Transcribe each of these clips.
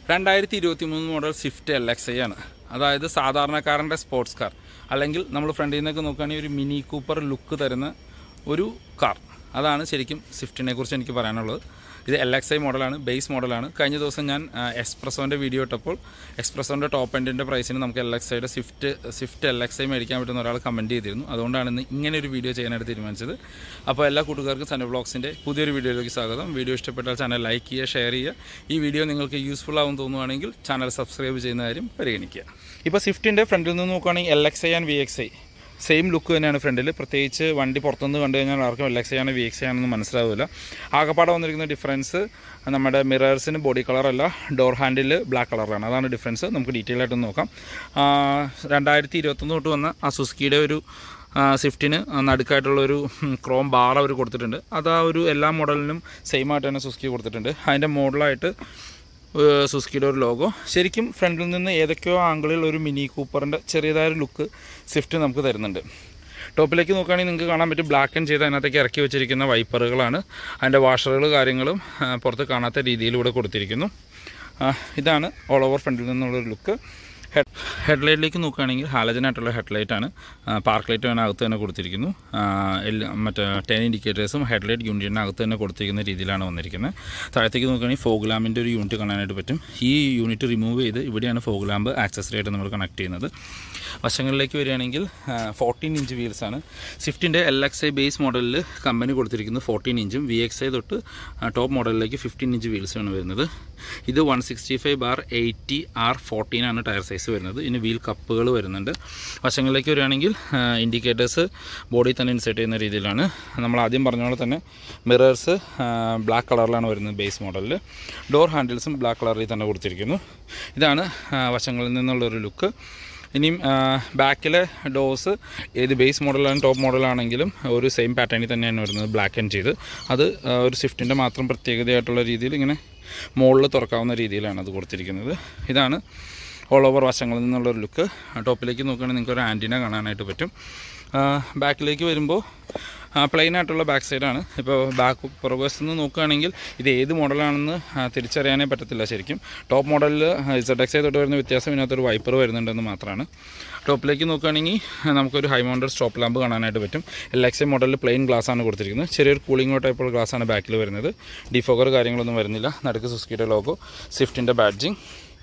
രണ്ടായിരത്തി ഇരുപത്തി മൂന്ന് model Swift L X I ആണ് അതായത് സാധാരണക്കാരൻ്റെ സ്പോർട്സ് കാർ അല്ലെങ്കിൽ നമ്മൾ ഫ്രണ്ടിൽ നിന്നൊക്കെ നോക്കുകയാണെങ്കിൽ ഒരു മിനി കൂപ്പർ ലുക്ക് തരുന്ന ഒരു കാർ അതാണ് ശരിക്കും സ്വിഫ്റ്റിനെ കുറിച്ച് എനിക്ക് പറയാനുള്ളത് ഇത് എൽ എക്സ് ഐ മോഡലാണ് ബേസ് മോഡലാണ് കഴിഞ്ഞ ദിവസം ഞാൻ എക്സ്പ്രസോൻ്റെ വീഡിയോ ഇട്ടപ്പോൾ എക്സ്പ്രസോൻ്റെ ടോപ്പ് എൻഡിൻ്റെ പ്രൈസിന് നമുക്ക് എൽ എക്സ് ഐയുടെ Swift Swift L X I മേടിക്കാൻ പറ്റുന്ന ഒരാൾ കമൻറ്റ് ചെയ്തിരുന്നു അതുകൊണ്ടാണ് ഇന്ന് ഇങ്ങനെ ഒരു വീഡിയോ ചെയ്യാനായിട്ട് തീരുമാനിച്ചത് അപ്പോൾ എല്ലാ കൂട്ടുകാർക്കും സന വ്ളോഗ്സിൻ്റെ പുതിയൊരു വീഡിയോയിലേക്ക് സ്വാഗതം വീഡിയോ ഇഷ്ടപ്പെട്ടാൽ ചാനൽ ലൈക്ക് ചെയ്യുക ഷെയർ ചെയ്യുക ഈ വീഡിയോ നിങ്ങൾക്ക് യൂസ്ഫുൾ ആവും തോന്നുവാണെങ്കിൽ ചാനൽ സബ്സ്ക്രൈബ് ചെയ്യുന്ന കാര്യം പരിഗണിക്കുക ഇപ്പോൾ സ്വിഫ്റ്റിൻ്റെ ഫ്രണ്ടിൽ നിന്ന് നോക്കുകയാണെങ്കിൽ L X I and V X I same look തന്നെയാണ് ഫ്രണ്ടിൽ പ്രത്യേകിച്ച് വണ്ടി പുറത്തുനിന്ന് കണ്ടു കഴിഞ്ഞാൽ ആർക്കും എൽ എക്സ് ആണ് വി എക്സ് ആണെന്ന് മനസ്സിലാവില്ല ആകപ്പാടെ വന്നിരിക്കുന്ന ഡിഫറൻസ് നമ്മുടെ മിറേഴ്സിന് ബോഡി കളറല്ല ഡോർ ഹാൻഡിൽ ബ്ലാക്ക് കളറാണ് അതാണ് ഡിഫറൻസ് നമുക്ക് ഡീറ്റെയിൽ ആയിട്ട് നോക്കാം രണ്ടായിരത്തി ഇരുപത്തൊന്ന് തൊട്ട് വന്ന ആ സുസ്കിയുടെ ഒരു സ്വിഫ്റ്റിന് നടുക്കായിട്ടുള്ളൊരു ക്രോം ബാർ അവർ കൊടുത്തിട്ടുണ്ട് അത് ആ ഒരു എല്ലാ മോഡലിനും സെയിം ആയിട്ട് തന്നെ സുസ്കി കൊടുത്തിട്ടുണ്ട് അതിൻ്റെ മോഡലായിട്ട് സുസ്കിയുടെ ഒരു ലോഗോ ശരിക്കും ഫ്രണ്ടിൽ നിന്ന് ഏതൊക്കെയോ ആംഗിളിൽ ഒരു മിനി കൂപ്പറിൻ്റെ ചെറിയതായ ഒരു ലുക്ക് സ്വിഫ്റ്റ് നമുക്ക് തരുന്നുണ്ട് ടോപ്പിലേക്ക് നോക്കുകയാണെങ്കിൽ നിങ്ങൾക്ക് കാണാൻ പറ്റും ബ്ലാക്ക് ആൻഡ് ചെയ്ത് അതിനകത്തേക്ക് ഇറക്കി വെച്ചിരിക്കുന്ന വൈപ്പറുകളാണ് അതിൻ്റെ വാഷറുകൾ കാര്യങ്ങളും ആ, പുറത്ത് കാണാത്ത രീതിയിലൂടെ കൊടുത്തിരിക്കുന്നു ആ, ഇതാണ് ഓൾ ഓവർ ഫ്രണ്ടിൽ നിന്നുള്ളൊരു ലുക്ക് ഹെഡ് ഹെഡ്ലൈറ്റിലേക്ക് നോക്കുകയാണെങ്കിൽ ഹാലജനായിട്ടുള്ള ഹെഡ്ലൈറ്റാണ് പാർക്ക് ലൈറ്റ് അതിനകത്ത് തന്നെ കൊടുത്തിരിക്കുന്നു ആ, എല്ല- മറ്റേ ടെൻ ഇൻഡിക്കേറ്റേഴ്സും ഹെഡ്ലൈറ്റ് യൂണിറ്റിനകത്ത് തന്നെ കൊടുത്തിരിക്കുന്ന രീതിയിലാണ് വന്നിരിക്കുന്നത് താഴത്തേക്ക് നോക്കുകയാണെങ്കിൽ ഫോഗ് ലാമ്പിൻ്റെ ഒരു യൂണിറ്റ് കാണാനായിട്ട് പറ്റും ഈ യൂണിറ്റ് റിമൂവ് ചെയ്ത് ഇവിടെയാണ് ഫോഗ് ലാമ്പ് ആക്സസറി ആയിട്ട് നമ്മൾ കണക്ട് ചെയ്യുന്നത് വശങ്ങളിലേക്ക് വരികയാണെങ്കിൽ ഫോർട്ടീൻ ഇഞ്ച് വീൽസാണ് സ്വിഫ്റ്റിൻ്റെ എൽ എക്സ് ഐ ബേസ് മോഡലിൽ കമ്പനി കൊടുത്തിരിക്കുന്നത് ഫോർട്ടീൻ ഇഞ്ചും വി എക്സ് ഐ തൊട്ട് ടോപ്പ് മോഡലിലേക്ക് ഫിഫ്റ്റീൻ ഇഞ്ച് വീൽസാണ് വരുന്നത് ഇത് one sixty five bar eighty R fourteen ആണ് ടയർ സൈസ് വരുന്നത് ഇനി വീൽ കപ്പുകൾ വരുന്നുണ്ട് വശങ്ങളിലേക്ക് വരികയാണെങ്കിൽ ഇൻഡിക്കേറ്റേഴ്സ് ബോഡി തന്നെ ഇൻസേർട്ട് ചെയ്യുന്ന രീതിയിലാണ് നമ്മൾ ആദ്യം പറഞ്ഞ പോലെ തന്നെ മിറേഴ്സ് ബ്ലാക്ക് കളറിലാണ് വരുന്നത് ബേസ് മോഡലിൽ ഡോർ ഹാൻഡിൽസും ബ്ലാക്ക് കളറിൽ തന്നെ കൊടുത്തിരിക്കുന്നു ഇതാണ് ആ, വശങ്ങളിൽ നിന്നുള്ളൊരു ലുക്ക് ഇനിയും ബാക്കിലെ ഡോസ് ഏത് ബേസ് മോഡലാണ് ടോപ്പ് മോഡലാണെങ്കിലും ഒരു സെയിം പാറ്റേണിൽ തന്നെയാണ് വരുന്നത് ബ്ലാക്ക് ആൻഡ് ചെയ്ത് അത് ആ, ഒരു സ്വിഫ്റ്റിൻ്റെ മാത്രം പ്രത്യേകതയായിട്ടുള്ള രീതിയിൽ ഇങ്ങനെ മുകളിൽ തുറക്കാവുന്ന രീതിയിലാണ് അത് കൊടുത്തിരിക്കുന്നത് ഇതാണ് ഓൾ ഓവർ വശങ്ങളിൽ നിന്നുള്ളൊരു ലുക്ക് ടോപ്പിലേക്ക് നോക്കുകയാണെങ്കിൽ നിങ്ങൾക്ക് ഒരു ആൻറ്റിന കാണാനായിട്ട് പറ്റും ബാക്കിലേക്ക് വരുമ്പോൾ പ്ലെയിൻ ആയിട്ടുള്ള ബാക്ക് സൈഡാണ് ഇപ്പോൾ ബാക്ക് പുറകുവശത്ത് നിന്ന് നോക്കുകയാണെങ്കിൽ ഇത് ഏത് മോഡലാണെന്ന് ആ, തിരിച്ചറിയാനേ പറ്റത്തില്ല ശരിക്കും ടോപ്പ് മോഡലിൽ ഇസഡ് എക്സ് തൊട്ട് വരുന്ന വ്യത്യാസം ഇതിനകത്തൊരു വൈപ്പർ വരുന്നുണ്ടെന്ന് മാത്രമാണ് ടോപ്പിലേക്ക് നോക്കുകയാണെങ്കിൽ നമുക്കൊരു ഹൈ മൗണ്ടഡ് സ്റ്റോപ്പ് ലാമ്പ് കാണാനായിട്ട് പറ്റും എൽ എക്സ് ഐ മോഡലിൽ പ്ലെയിൻ ഗ്ലാസ് ആണ് കൊടുത്തിരിക്കുന്നത് ചെറിയൊരു കൂളിംഗ് ടൈപ്പുള്ള ഗ്ലാസ് ആണ് ബാക്കിൽ വരുന്നത് ഡിഫോഗർ കാര്യങ്ങളൊന്നും വരുന്നില്ല നടുക്ക് സുസ്കിയുടെ ലോഗോ സ്വിഫ്റ്റിൻ്റെ ബാഡ്ജിങ്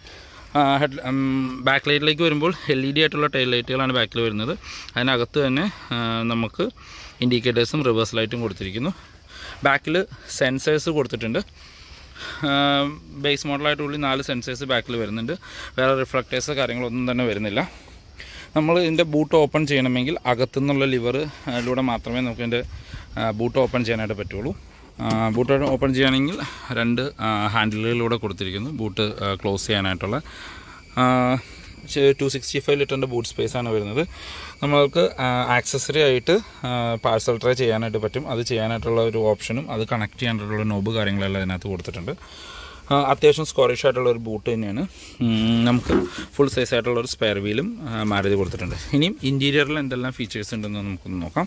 ഹെഡ് ബാക്ക് ലൈറ്റിലേക്ക് വരുമ്പോൾ എൽ ഇ ഡി ആയിട്ടുള്ള ടൈൽ ലൈറ്റുകളാണ് ബാക്കിൽ വരുന്നത് അതിനകത്ത് തന്നെ ആ, നമുക്ക് ഇൻഡിക്കേറ്റേഴ്സും റിവേഴ്സ് ലൈറ്റും കൊടുത്തിരിക്കുന്നു ബാക്കിൽ സെൻസേഴ്സ് കൊടുത്തിട്ടുണ്ട് ബേസ് മോഡലായിട്ടുള്ളിൽ നാല് സെൻസേഴ്സ് ബാക്കിൽ വരുന്നുണ്ട് വേറെ റിഫ്ലക്റ്റേഴ്സ് കാര്യങ്ങളൊന്നും തന്നെ വരുന്നില്ല നമ്മൾ ഇതിൻ്റെ ബൂട്ട് ഓപ്പൺ ചെയ്യണമെങ്കിൽ അകത്തുനിന്നുള്ള ലിവറിലൂടെ മാത്രമേ നമുക്ക് ഇതിൻ്റെ ബൂട്ട് ഓപ്പൺ ചെയ്യാനായിട്ട് പറ്റുള്ളൂ ബൂട്ട് ഓപ്പൺ ചെയ്യുകയാണെങ്കിൽ രണ്ട് ഹാൻഡിലുകളിലൂടെ കൊടുത്തിരിക്കുന്നു ബൂട്ട് ക്ലോസ് ചെയ്യാനായിട്ടുള്ള ടു സിക്സ്റ്റി ഫൈവ് ലിറ്ററിൻ്റെ ബൂട്ട് സ്പേസ് ആണ് വരുന്നത് നമ്മൾക്ക് ആക്സസറി ആയിട്ട് പാഴ്സൽ ട്രേ ചെയ്യാനായിട്ട് പറ്റും അത് ചെയ്യാനായിട്ടുള്ള ഒരു ഓപ്ഷനും അത് കണക്ട് ചെയ്യാനായിട്ടുള്ള നോബ് കാര്യങ്ങളെല്ലാം അതിനകത്ത് കൊടുത്തിട്ടുണ്ട് ആ, അത്യാവശ്യം സ്കോറിഷ് ആയിട്ടുള്ള ഒരു ബൂട്ട് തന്നെയാണ് ഉം, നമുക്ക് ഫുൾ സൈസ് ആയിട്ടുള്ള ഒരു സ്പെയർ വീലും മാരുതി കൊടുത്തിട്ടുണ്ട് ഇനിയും ഇൻറ്റീരിയറിൽ എന്തെല്ലാം ഫീച്ചേഴ്സ് ഉണ്ടെന്ന് നമുക്കൊന്ന് നോക്കാം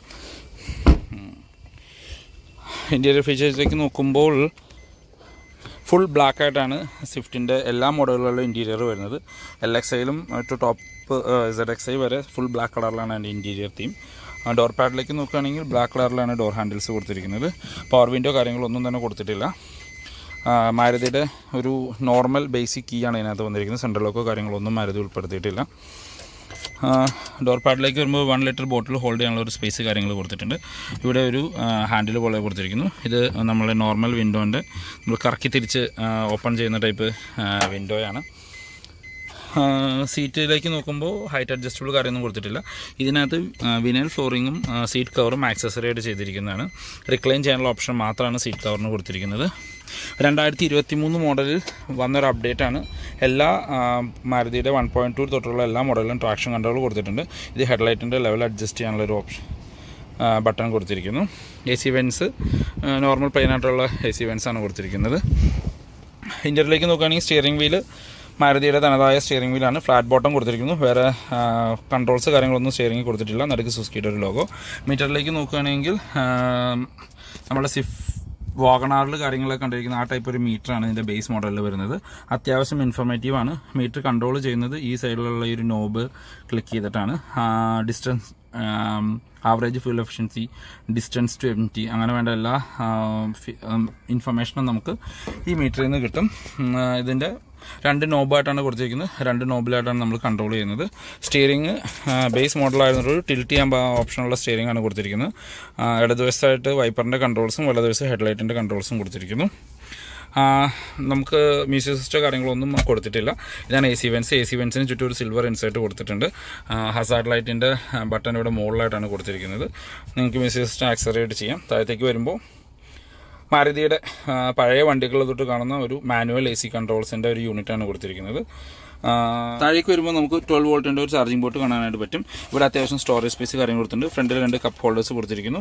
ഇൻറ്റീരിയർ ഫീച്ചേഴ്സിലേക്ക് നോക്കുമ്പോൾ ഫുൾ ബ്ലാക്ക് ആയിട്ടാണ് സ്വിഫ്റ്റിൻ്റെ എല്ലാ മോഡലുകളിലും ഇൻറ്റീരിയർ വരുന്നത് എൽ എക്സ് ഐയിലും to top Z X I വരെ ഫുൾ ബ്ലാക്ക് കളറിലാണ് അതിൻ്റെ ഇൻറ്റീരിയർ തീം ഡോർ പാഡിലേക്ക് നോക്കുകയാണെങ്കിൽ ബ്ലാക്ക് കളറിലാണ് ഡോർ ഹാൻഡിൽസ് കൊടുത്തിരിക്കുന്നത് പവർ വിൻഡോ കാര്യങ്ങളൊന്നും തന്നെ കൊടുത്തിട്ടില്ല ആ, മാരുതിയുടെ ഒരു നോർമൽ ബേസിക് കീ ആണ് ഇതിനകത്ത് വന്നിരിക്കുന്നത് സെൻട്രൽ ലോക്കോ കാര്യങ്ങളൊന്നും മാരുതി ഉൾപ്പെടുത്തിയിട്ടില്ല ഡോർ പാഡിലേക്ക് വരുമ്പോൾ വൺ ലിറ്റർ ബോട്ടിൽ ഹോൾഡ് ചെയ്യാനുള്ള ഒരു സ്പേസ് കാര്യങ്ങൾ കൊടുത്തിട്ടുണ്ട് ഇവിടെ ഒരു ഹാൻഡിൽ പോലെ കൊടുത്തിരിക്കുന്നു ഇത് നമ്മളെ നോർമൽ വിൻഡോൻ്റെ നമ്മൾ കറക്കി തിരിച്ച് ഓപ്പൺ ചെയ്യുന്ന ടൈപ്പ് വിൻഡോയാണ് സീറ്റിലേക്ക് നോക്കുമ്പോൾ ഹൈറ്റ് അഡ്ജസ്റ്റബിൾ കാര്യമൊന്നും കൊടുത്തിട്ടില്ല ഇതിനകത്ത് വിനൽ ഫ്ലോറിങ്ങും സീറ്റ് കവറും ആക്സസറി ആയിട്ട് ചെയ്തിരിക്കുന്നതാണ് റിക്ലൈൻ ചെയ്യാനുള്ള ഓപ്ഷൻ മാത്രമാണ് സീറ്റ് കവറിന് കൊടുത്തിരിക്കുന്നത് രണ്ടായിരത്തി ഇരുപത്തി മൂന്ന് മോഡലിൽ വന്നൊരു അപ്ഡേറ്റ് ആണ് എല്ലാ ആ, മാരുതിയുടെ വൺ പോയിൻറ്റ് ടു തൊട്ടുള്ള എല്ലാ മോഡലിലും ട്രാക്ഷൻ കൺട്രോൾ കൊടുത്തിട്ടുണ്ട് ഇത് ഹെഡ്ലൈറ്റിൻ്റെ ലെവൽ അഡ്ജസ്റ്റ് ചെയ്യാനുള്ള ഒരു ഓപ്ഷൻ ബട്ടൺ കൊടുത്തിരിക്കുന്നു A C vents normal plain ആയിട്ടുള്ള എ സി വെൻസ് ആണ് കൊടുത്തിരിക്കുന്നത് ഇൻ്ററിലേക്ക് നോക്കുകയാണെങ്കിൽ സ്റ്റിയറിംഗ് വീല് മാരുതിയുടെ തനതായ സ്റ്റിയറിംഗ് വീലാണ് ഫ്ലാറ്റ് ബോട്ടം കൊടുത്തിരിക്കുന്നു വേറെ കൺട്രോൾസ് കാര്യങ്ങളൊന്നും സ്റ്റിയറിംഗ് കൊടുത്തിട്ടില്ല നടുക്ക് സുസ്കിയുടെ ഒരു ലോഗോ മീറ്ററിലേക്ക് നോക്കുകയാണെങ്കിൽ ആ, നമ്മുടെ സിഫ് വാഗണാറിൽ കാര്യങ്ങളൊക്കെ കണ്ടിരിക്കുന്ന ആ ടൈപ്പ് ഒരു മീറ്ററാണ് ഇതിൻ്റെ ബേസ് മോഡലിൽ വരുന്നത് അത്യാവശ്യം ഇൻഫോർമേറ്റീവ് ആണ് മീറ്റർ കൺട്രോൾ ചെയ്യുന്നത് ഈ സൈഡിലുള്ള ഈ ഒരു നോബ് ക്ലിക്ക് ചെയ്തിട്ടാണ് distance average fuel efficiency distance to empty അങ്ങനെ വേണ്ട എല്ലാ ഇൻഫർമേഷനും നമുക്ക് ഈ മീറ്ററിൽ നിന്ന് കിട്ടും ഉം, ആ, ഇതിൻ്റെ രണ്ട് നോബായിട്ടാണ് കൊടുത്തിരിക്കുന്നത് രണ്ട് നോബിലായിട്ടാണ് നമ്മൾ കൺട്രോൾ ചെയ്യുന്നത് സ്റ്റിയറിംഗ് ബേസ് മോഡലായിരുന്നൊരു ടിൽറ്റ് ചെയ്യാൻ ഓപ്ഷനുള്ള സ്റ്റിയറിംഗ് ആണ് കൊടുത്തിരിക്കുന്നത് ആ, ഇടതുവശത്തായിട്ട് വൈപ്പറിൻ്റെ കൺട്രോൾസും വലതുവശത്ത് ഹെഡ്ലൈറ്റിൻ്റെ കൺട്രോൾസും കൊടുത്തിരിക്കുന്നു ആ, നമുക്ക് മ്യൂസിക് സിസ്റ്റം കാര്യങ്ങളൊന്നും കൊടുത്തിട്ടില്ല ഇതാണ് A C vents A C വെൻസിന് ചുറ്റും ഒരു സിൽവർ ഇൻസേർട്ട് കൊടുത്തിട്ടുണ്ട് ഹസാർഡ് ലൈറ്റിൻ്റെ ബട്ടൺ ഇവിടെ മുകളിലായിട്ടാണ് കൊടുത്തിരിക്കുന്നത് നിങ്ങൾക്ക് മ്യൂസിക് സിസ്റ്റം ആക്സറേറ്റ് ചെയ്യാം താഴത്തേക്ക് വരുമ്പോൾ മാരുതിയുടെ ആ, പഴയ വണ്ടികൾ തൊട്ട് കാണുന്ന ഒരു മാനുവൽ എ സി കൺട്രോൾസിൻ്റെ ഒരു യൂണിറ്റാണ് കൊടുത്തിരിക്കുന്നത് ആ, താഴേക്ക് വരുമ്പോൾ നമുക്ക് ട്വൽവ് വോൾട്ടിൻ്റെ ഒരു ചാർജിംഗ് പോർട്ട് കാണാനായിട്ട് പറ്റും ഇവിടെ അത്യാവശ്യം സ്റ്റോറേജ് സ്പേസ് കാര്യം കൊടുത്തിട്ടുണ്ട് ഫ്രണ്ടിൽ രണ്ട് കപ്പ് ഹോൾഡേഴ്സ് കൊടുത്തിരിക്കുന്നു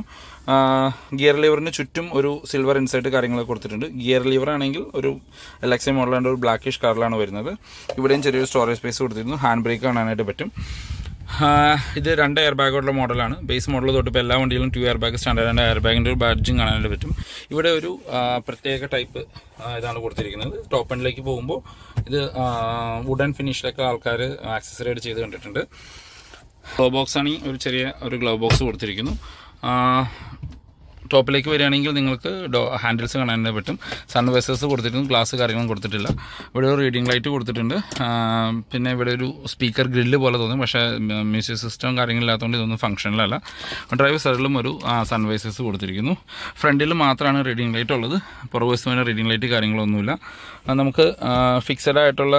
ഗിയർ ലിവറിന് ചുറ്റും ഒരു സിൽവർ ഇൻസൈറ്റ് കാര്യങ്ങളൊക്കെ കൊടുത്തിട്ടുണ്ട് ഗിയർ ലിവർ ആണെങ്കിൽ ഒരു എൽ എക്സ് ഐ മോഡലാണ്ട് ഒരു ബ്ലാക്കിഷ് കളറിലാണ് വരുന്നത് ഇവിടെയും ചെറിയൊരു സ്റ്റോറേജ് സ്പേസ് കൊടുത്തിരുന്നു ഹാൻഡ് ബ്രേക്ക് കാണാനായിട്ട് പറ്റും ആ, ഇത് രണ്ട് എയർ ബാഗുള്ള മോഡലാണ് ബേസ് മോഡൽ തൊട്ട് ഇപ്പോൾ എല്ലാ വണ്ടിയിലും two air bag standard air ബാഗിൻ്റെ ഒരു ബാഡ്ജിങ് കാണാനായിട്ട് പറ്റും ഇവിടെ ഒരു ആ, പ്രത്യേക ടൈപ്പ് ഇതാണ് കൊടുത്തിരിക്കുന്നത് ടോപ്പ് എൻഡിലേക്ക് പോകുമ്പോൾ ഇത് വുഡൻ ഫിനിഷിലൊക്കെ ആൾക്കാർ ആക്സസറൈഡ് ചെയ്ത് കണ്ടിട്ടുണ്ട് ഗ്ലോ ബോക്സ് ആണ് ഒരു ചെറിയ ഒരു ഗ്ലോ ബോക്സ് കൊടുത്തിരിക്കുന്നു ആ, ടോപ്പിലേക്ക് വരികയാണെങ്കിൽ നിങ്ങൾക്ക് ഡോ ഹാൻഡിൽസ് കാണാനായിട്ട് പറ്റും സൺ വെസേഴ്സ് കൊടുത്തിട്ടുണ്ട് ഗ്ലാസ് കാര്യങ്ങളും കൊടുത്തിട്ടില്ല ഇവിടെ ഒരു റീഡിംഗ് ലൈറ്റ് കൊടുത്തിട്ടുണ്ട് ആ, പിന്നെ ഇവിടെ ഒരു സ്പീക്കർ ഗ്രില്ല് പോലെ തോന്നും പക്ഷേ മ്യൂസിക് സിസ്റ്റം കാര്യങ്ങളില്ലാത്തതുകൊണ്ട് ഇതൊന്നും ഫംഗ്ഷനിലല്ല ഡ്രൈവർ സൈഡിലും ഒരു സൺ വൈസേഴ്സ് കൊടുത്തിരിക്കുന്നു ഫ്രണ്ടിൽ മാത്രമാണ് റീഡിംഗ് ലൈറ്റ് ഉള്ളത് പുറകുവശത്തിന് റീഡിംഗ് ലൈറ്റ് കാര്യങ്ങളൊന്നുമില്ല ആ, നമുക്ക് ഫിക്സഡ് ആയിട്ടുള്ള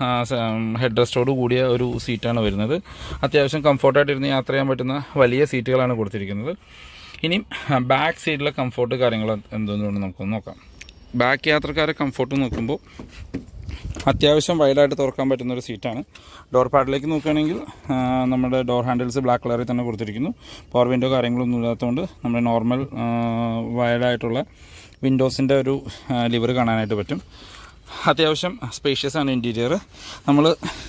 ഹെഡ് റെസ്റ്റോട് കൂടിയ ഒരു സീറ്റാണ് വരുന്നത് അത്യാവശ്യം കംഫർട്ടായിട്ടിരുന്ന് യാത്ര ചെയ്യാൻ പറ്റുന്ന വലിയ സീറ്റുകളാണ് കൊടുത്തിരിക്കുന്നത് ഇനിയും ബാക്ക് സൈഡിലെ കംഫോർട്ട് കാര്യങ്ങൾ എന്തെന്നുകൊണ്ട് നമുക്കൊന്ന് നോക്കാം ബാക്ക് യാത്രക്കാരെ കംഫോർട്ട് നോക്കുമ്പോൾ അത്യാവശ്യം വൈഡായിട്ട് തുറക്കാൻ പറ്റുന്ന ഒരു സീറ്റാണ് ഡോർ പാഡിലേക്ക് നോക്കുകയാണെങ്കിൽ ആ, നമ്മുടെ ഡോർ ഹാൻഡിൽസ് ബ്ലാക്ക് കളറിൽ തന്നെ കൊടുത്തിരിക്കുന്നു പവർ വിൻഡോ കാര്യങ്ങളൊന്നും ഇല്ലാത്തതുകൊണ്ട് നമ്മുടെ നോർമൽ വൈഡായിട്ടുള്ള വിൻഡോസിൻ്റെ ഒരു ലിവർ കാണാനായിട്ട് പറ്റും അത്യാവശ്യം സ്പേഷ്യസ് ആണ് ഇൻറ്റീരിയർ നമ്മൾ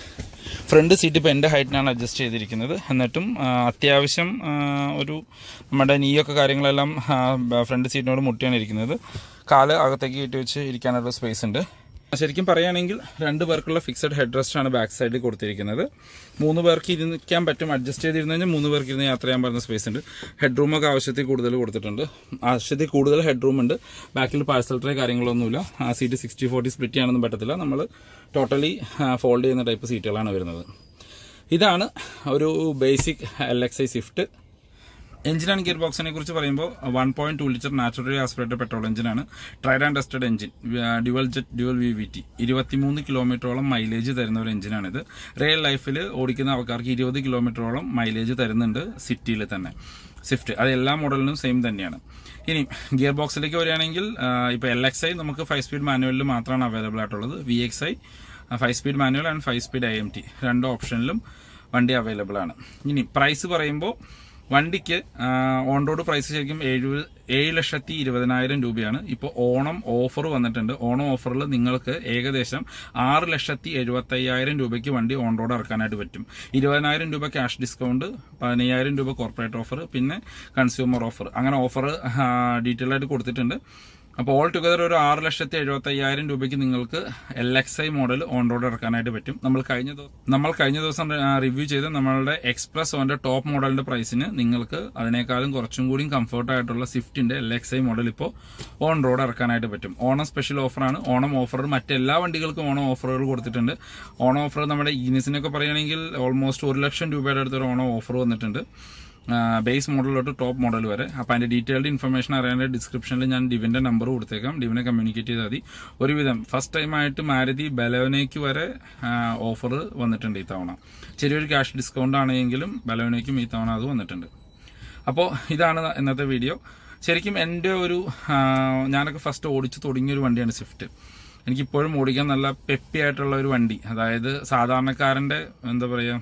ഫ്രണ്ട് സീറ്റ് ഇപ്പോൾ എൻ്റെ ഹൈറ്റിനാണ് അഡ്ജസ്റ്റ് ചെയ്തിരിക്കുന്നത് എന്നിട്ടും ആ, അത്യാവശ്യം ആ, ഒരു നമ്മുടെ നീയൊക്കെ കാര്യങ്ങളെല്ലാം ഫ്രണ്ട് സീറ്റിനോട് മുട്ടിയാണ് ഇരിക്കുന്നത് കാല് അകത്തേക്ക് കയറ്റി വെച്ച് ഇരിക്കാനുള്ള സ്പേസ് ഉണ്ട് ശരിക്കും പറയുകയാണെങ്കിൽ രണ്ട് പേർക്കുള്ള ഫിക്സഡ് ഹെഡ് റെസ്റ്റ് ആണ് ബാക്ക് സൈഡിൽ കൊടുത്തിരിക്കുന്നത് മൂന്ന് പേർക്ക് ഇരിക്കാൻ പറ്റും അഡ്ജസ്റ്റ് ചെയ്തിരുന്നു കഴിഞ്ഞാൽ മൂന്ന് പേർക്ക് ഇരുന്ന് യാത്ര ചെയ്യാൻ പറ്റുന്ന സ്പേസ് ഉണ്ട് ഹെഡ് റൂമൊക്കെ ആവശ്യത്തിൽ കൂടുതൽ കൊടുത്തിട്ടുണ്ട് ആവശ്യത്തിൽ കൂടുതൽ ഹെഡ് റൂം ഉണ്ട് ബാക്കിൽ പാഴ്സൽ ട്രേ കാര്യങ്ങളൊന്നുമില്ല ആ സീറ്റ് സിക്സ്റ്റി ഫോർട്ടി സ്പ്ലിറ്റ് ചെയ്യാനൊന്നും പറ്റത്തില്ല നമ്മൾ ടോട്ടലി ഫോൾഡ് ചെയ്യുന്ന ടൈപ്പ് സീറ്റുകളാണ് വരുന്നത് ഇതാണ് ഒരു basic L X I Swift engine and gear ബോക്സിനെ കുറിച്ച് പറയുമ്പോൾ one point two litre naturally aspirated petrol എഞ്ചിനാണ് tried and tested engine dual jet dual V V T ഇരുപത്തിമൂന്ന് കിലോമീറ്ററോളം മൈലേജ് തരുന്ന ഒരു എഞ്ചിനാണിത് റിയൽ ലൈഫിൽ ഓടിക്കുന്ന ആൾക്കാർക്ക് ഇരുപത് കിലോമീറ്ററോളം മൈലേജ് തരുന്നുണ്ട് സിറ്റിയിൽ തന്നെ സ്വിഫ്റ്റ് അത് എല്ലാ മോഡലിനും സെയിം തന്നെയാണ് ഇനി ഗിയർ ബോക്സിലേക്ക് വരികയാണെങ്കിൽ ഇപ്പോൾ എൽ എക്സ് ഐ നമുക്ക് ഫൈവ് സ്പീഡ് മാനുവലിൽ മാത്രമാണ് അവൈലബിൾ ആയിട്ടുള്ളത് V X I five speed manual and five speed I M T രണ്ട് ഓപ്ഷനിലും വണ്ടി അവൈലബിൾ ആണ് ഇനി പ്രൈസ് പറയുമ്പോൾ വണ്ടിക്ക് ഓൺ റോഡ് പ്രൈസ് ശരിക്കും എഴുപത് ഏഴ് ലക്ഷത്തി ഇരുപതിനായിരം രൂപയാണ് ഇപ്പോൾ ഓണം ഓഫർ വന്നിട്ടുണ്ട് ഓണം ഓഫറിൽ നിങ്ങൾക്ക് ഏകദേശം ആറ് ലക്ഷത്തി എഴുപത്തയ്യായിരം രൂപയ്ക്ക് വണ്ടി ഓൺ റോഡ് ഇറക്കാനായിട്ട് പറ്റും ഇരുപതിനായിരം രൂപ ക്യാഷ് ഡിസ്കൗണ്ട് പതിനയ്യായിരം രൂപ കോർപ്പറേറ്റ് ഓഫർ പിന്നെ കൺസ്യൂമർ ഓഫർ അങ്ങനെ ഓഫർ ഡീറ്റെയിൽ ആയിട്ട് കൊടുത്തിട്ടുണ്ട് അപ്പോൾ ഓൾ ടുഗദർ ഒരു ആറ് ലക്ഷത്തി എഴുപത്തി അയ്യായിരം രൂപയ്ക്ക് നിങ്ങൾക്ക് L X I model on road ഇറക്കാനായിട്ട് പറ്റും നമ്മൾ കഴിഞ്ഞ ദിവസം നമ്മൾ കഴിഞ്ഞ ദിവസം റിവ്യൂ ചെയ്ത നമ്മളുടെ എക്സ്പ്രസ് ഓന്റെ ടോപ്പ് മോഡലിന്റെ പ്രൈസിന് നിങ്ങൾക്ക് അതിനേക്കാളും കുറച്ചും കൂടി കംഫർട്ട് ആയിട്ടുള്ള സ്വിഫ്റ്റിന്റെ എൽ എക്സ് ഐ മോഡൽ ഇപ്പോൾ ഓൺ റോഡ് ഇറക്കാനായിട്ട് പറ്റും ഓണം സ്പെഷ്യൽ ഓഫറാണ് ഓണം ഓഫർ മറ്റെല്ലാ വണ്ടികൾക്കും ഓണം ഓഫറുകൾ കൊടുത്തിട്ടുണ്ട് ഓണം ഓഫർ നമ്മുടെ ഈനിസിനൊക്കെ പറയുകയാണെങ്കിൽ ഓൾമോസ്റ്റ് ഒരു ലക്ഷം രൂപയുടെ അടുത്തൊരു ഓണം ഓഫർ വന്നിട്ടുണ്ട് ബേസ് മോഡലിലോട്ട് ടോപ്പ് മോഡൽ വരെ അപ്പോൾ അതിൻ്റെ ഡീറ്റെയിൽഡ് ഇൻഫർമേഷൻ അറിയാനുള്ള ഡിസ്ക്രിപ്ഷനിൽ ഞാൻ ഡിവിൻ്റെ നമ്പർ കൊടുത്തേക്കാം ഡിവിനെ കമ്മ്യൂണിക്കേറ്റ് ചെയ്താൽ മതി ഒരുവിധം ഫസ്റ്റ് ടൈമായിട്ട് മാരുതി ബലോനയ്ക്ക് വരെ ഓഫർ വന്നിട്ടുണ്ട് ഈ തവണ ചെറിയൊരു ക്യാഷ് ഡിസ്കൗണ്ട് ആണെങ്കിലും ബലോനയ്ക്കും ഈ തവണ അത് വന്നിട്ടുണ്ട് അപ്പോൾ ഇതാണ് ഇന്നത്തെ വീഡിയോ ശരിക്കും എൻ്റെ ഒരു ആ, ഞാനൊക്കെ ഫസ്റ്റ് ഓടിച്ച് തുടങ്ങിയ ഒരു വണ്ടിയാണ് സ്വിഫ്റ്റ് എനിക്കിപ്പോഴും ഓടിക്കാൻ നല്ല പെപ്പി ആയിട്ടുള്ള ഒരു വണ്ടി അതായത് സാധാരണക്കാരൻ്റെ എന്താ പറയുക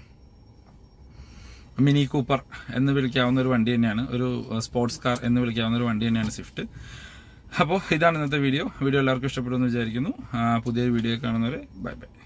മിനി കൂപ്പർ എന്ന് വിളിക്കാവുന്ന ഒരു വണ്ടി തന്നെയാണ് ഒരു സ്പോർട്സ് കാർ എന്ന് വിളിക്കാവുന്ന ഒരു വണ്ടി തന്നെയാണ് സ്വിഫ്റ്റ് അപ്പോൾ ഇതാണ് ഇന്നത്തെ വീഡിയോ വീഡിയോ എല്ലാവർക്കും ഇഷ്ടപ്പെടുമെന്ന് വിചാരിക്കുന്നു ആ, പുതിയൊരു വീഡിയോ കാണുന്നവരെ ബൈ ബൈ